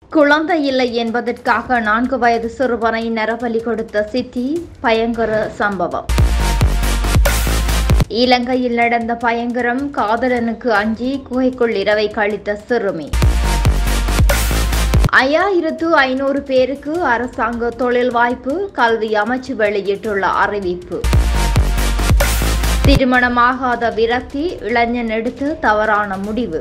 குழந்தை இல்லை என்பதற்காக நான்கு வயது சிறுவனை நரபலி கொடுத்த சித்தி பயங்கர சம்பவம் இலங்கையில் நடந்த பயங்கரம் காதலனுக்கு அஞ்சி குகைக்குள் இரவை கழித்த சிறுமி ஐயாயிரத்து ஐநூறு பேருக்கு அரசாங்க தொழில் வாய்ப்பு கல்வி அமைச்சு வெளியிட்டுள்ள அறிவிப்பு திருமணமாகாத விரக்தி இளைஞன் எடுத்த தவறான முடிவு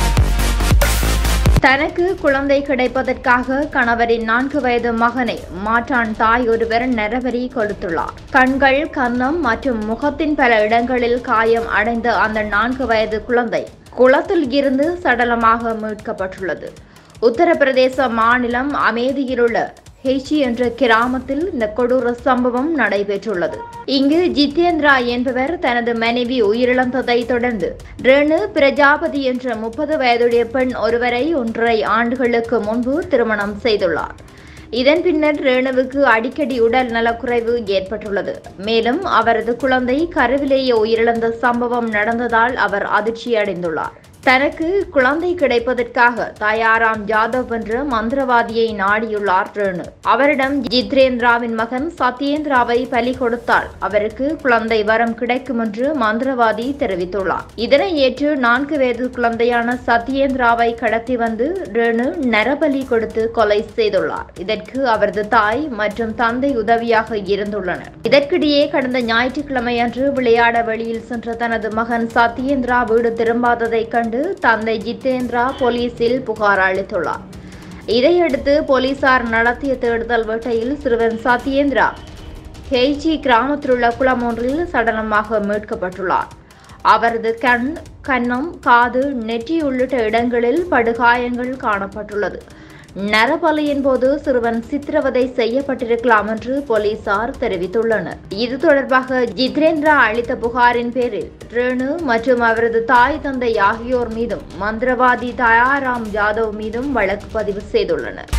தனக்கு குழந்தை கிடைப்பதற்காக கணவரின் நான்கு வயது மகனை மாற்றான் தாய் ஒருவர் நரவரி கொடுத்துள்ளார் கண்கள் கன்னம் மற்றும் முகத்தின் பல இடங்களில் காயம் அடைந்த அந்த நான்கு வயது குழந்தை குளத்தில் இருந்து சடலமாக மீட்கப்பட்டுள்ளது உத்தரப்பிரதேச மாநிலம் அமேதியிலுள்ள ஹெச்சி என்ற கிராமத்தில் இந்த கொடூர சம்பவம் நடைபெற்றுள்ளது இங்கு ஜித்தேந்திரா என்பவர் தனது மனைவி உயிரிழந்ததை தொடர்ந்து ரேணு பிரஜாபதி என்ற முப்பது வயதுடைய பெண் ஒருவரை ஒன்றரை ஆண்டுகளுக்கு முன்பு திருமணம் செய்துள்ளார் இதன் பின்னர் ரேணுவுக்கு அடிக்கடி உடல் நலக்குறைவு ஏற்பட்டுள்ளது மேலும் அவரது குழந்தை கருவிலேயே உயிரிழந்த சம்பவம் நடந்ததால் அவர் அதிர்ச்சியடைந்துள்ளார் தனக்கு குழந்தை கிடைப்பதற்காக தாயாராம் ஜாதவ் என்ற மந்திரவாதியை நாடியுள்ளார் ரேணு அவரிடம் ஜித்ரேந்திராவின் மகன் சத்யேந்திராவை பலி கொடுத்தால் அவருக்கு குழந்தை வரம் கிடைக்கும் என்று மந்திரவாதி தெரிவித்துள்ளார் இதனை ஏற்று நான்கு வயது குழந்தையான சத்யேந்திராவை கடத்தி வந்து ரேணு நரபலி கொடுத்து கொலை செய்துள்ளார் இதற்கு அவரது தாய் மற்றும் தந்தை உதவியாக இருந்துள்ளனர் இதற்கிடையே கடந்த ஞாயிற்றுக்கிழமை அன்று விளையாட வெளியில் சென்ற தனது மகன் சத்யேந்திரா வீடு திரும்பாததை கண்டு கண்டு தந்தை ஜித்தேந்திரா போலீசில் புகார் அளித்துள்ளார் இதையடுத்து போலீசார் நடத்திய தேடுதல் வேட்டையில் சிறுவன் சத்யேந்திரா ஹெய்ஜி கிராமத்தில் உள்ள குளம் ஒன்றில் சடலமாக மீட்கப்பட்டுள்ளார் அவரது கண் கன்னம் காது நெற்றி உள்ளிட்ட இடங்களில் படுகாயங்கள் காணப்பட்டுள்ளது நரபலியின் போது சிறுவன் சித்திரவதை செய்யப்பட்டிருக்கலாம் என்று போலீசார் தெரிவித்துள்ளனர் இது தொடர்பாக ஜித்ரேந்திரா அளித்த புகாரின் பேரில் ரேணு மற்றும் அவரது தாய் தந்தை ஆகியோர் மீதும் மந்திரவாதி தயாராம் ஜாதவ் மீதும் வழக்கு பதிவு செய்துள்ளனர்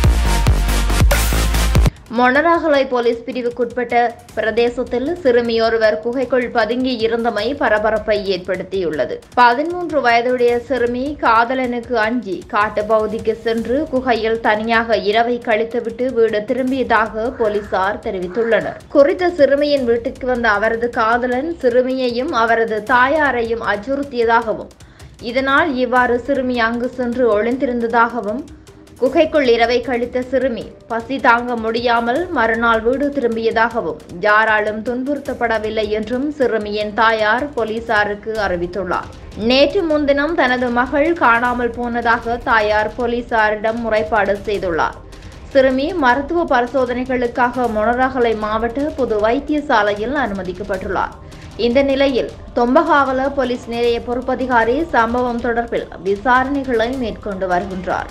மொனராகலை போலீஸ் பிரிவுக்குட்பட்ட பிரதேசத்தில் சிறுமியொருவர் குகைக்குள் பதுங்கி இருந்தமை பரபரப்பை ஏற்படுத்தியுள்ளது பதிமூன்று வயதுடைய சிறுமி காதலனுக்கு அஞ்சி காட்டு பகுதிக்கு சென்று குகையில் தனியாக இரவை கழித்துவிட்டு வீடு திரும்பியதாக போலீசார் தெரிவித்துள்ளனர் குறித்த சிறுமியின் வீட்டுக்கு வந்த அவரது காதலன் சிறுமியையும் அவரது தாயாரையும் அச்சுறுத்தியதாகவும் இதனால் இவ்வாறு சிறுமி அங்கு சென்று ஒளிந்திருந்ததாகவும் குகைக்குள் இரவை கழித்த சிறுமி பசி தாங்க முடியாமல் மறுநாள் வீடு திரும்பியதாகவும் யாராலும் துன்புறுத்தப்படவில்லை என்றும் சிறுமியின் தாயார் போலீசாருக்கு அறிவித்துள்ளார் நேற்று முன்தினம் தனது மகள் காணாமல் போனதாக தாயார் போலீசாரிடம் முறைப்பாடு செய்துள்ளார் சிறுமி மருத்துவ பரிசோதனைகளுக்காக மொனராகலை மாவட்ட பொது வைத்தியசாலையில் அனுமதிக்கப்பட்டுள்ளார் இந்த நிலையில் தொம்பகாவல போலீஸ் நிலைய பொறுப்பதிகாரி சம்பவம் தொடர்பில் விசாரணைகளை மேற்கொண்டு வருகின்றார்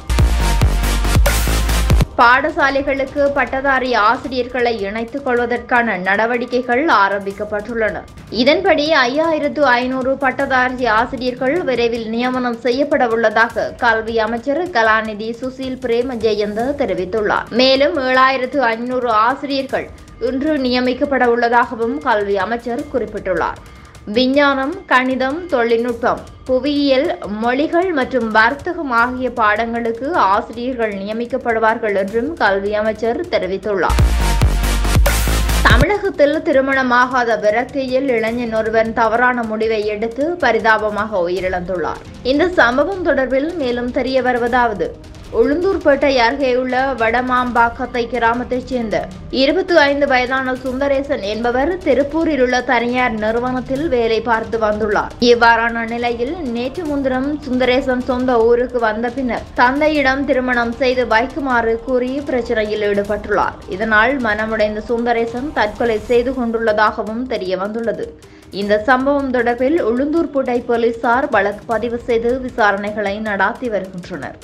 பாடசாலைகளுக்கு பட்டதாரி ஆசிரியர்களை இணைத்துக் கொள்வதற்கான நடவடிக்கைகள் ஆரம்பிக்கப்பட்டுள்ளன இதன்படி ஐயாயிரத்து ஐநூறு பட்டதாரி ஆசிரியர்கள் விரைவில் நியமனம் செய்யப்பட உள்ளதாக கல்வி அமைச்சர் கலாநிதி சுசீல் பிரேம ஜெயந்த தெரிவித்துள்ளார் மேலும் ஏழாயிரத்து ஐநூறு ஆசிரியர்கள் இன்று நியமிக்கப்பட உள்ளதாகவும் கல்வி அமைச்சர் குறிப்பிட்டுள்ளார் விஞ்ஞானம் கணிதம் தொழில்நுட்பம் புவியியல் மொழிகள் மற்றும் வர்த்தகம் ஆகிய பாடங்களுக்கு ஆசிரியர்கள் நியமிக்கப்படுவார்கள் என்றும் கல்வி அமைச்சர் தெரிவித்துள்ளார் தமிழகத்தில் திருமணமாகாத விரக்தியில் இளைஞன் ஒருவன் தவறான முடிவை எடுத்து பரிதாபமாக உயிரிழந்துள்ளார் இந்த சம்பவம் தொடர்பில் மேலும் தெரிய வருவதாவது உளுந்தூர்பேட்டை அருகேயுள்ள வடமாம்பாக்கத்தை கிராமத்தைச் சேர்ந்த இருபத்தி ஐந்து வயதான சுந்தரேசன் என்பவர் திருப்பூரில் உள்ள தனியார் நிறுவனத்தில் வேலை பார்த்து வந்துள்ளார் இவ்வாறான நிலையில் நேற்று முன்தினம் சுந்தரேசன் சொந்த ஊருக்கு வந்த பின்னர் தந்தையிடம் திருமணம் செய்து வைக்குமாறு கூறி பிரச்சனையில் ஈடுபட்டுள்ளார் இதனால் மனமுடைந்த சுந்தரேசன் தற்கொலை செய்து கொண்டுள்ளதாகவும் தெரிய வந்துள்ளது இந்த சம்பவம் தொடர்பில் உளுந்தூர்பேட்டை போலீசார் வழக்கு பதிவு செய்து விசாரணைகளை நடாத்தி வருகின்றனர்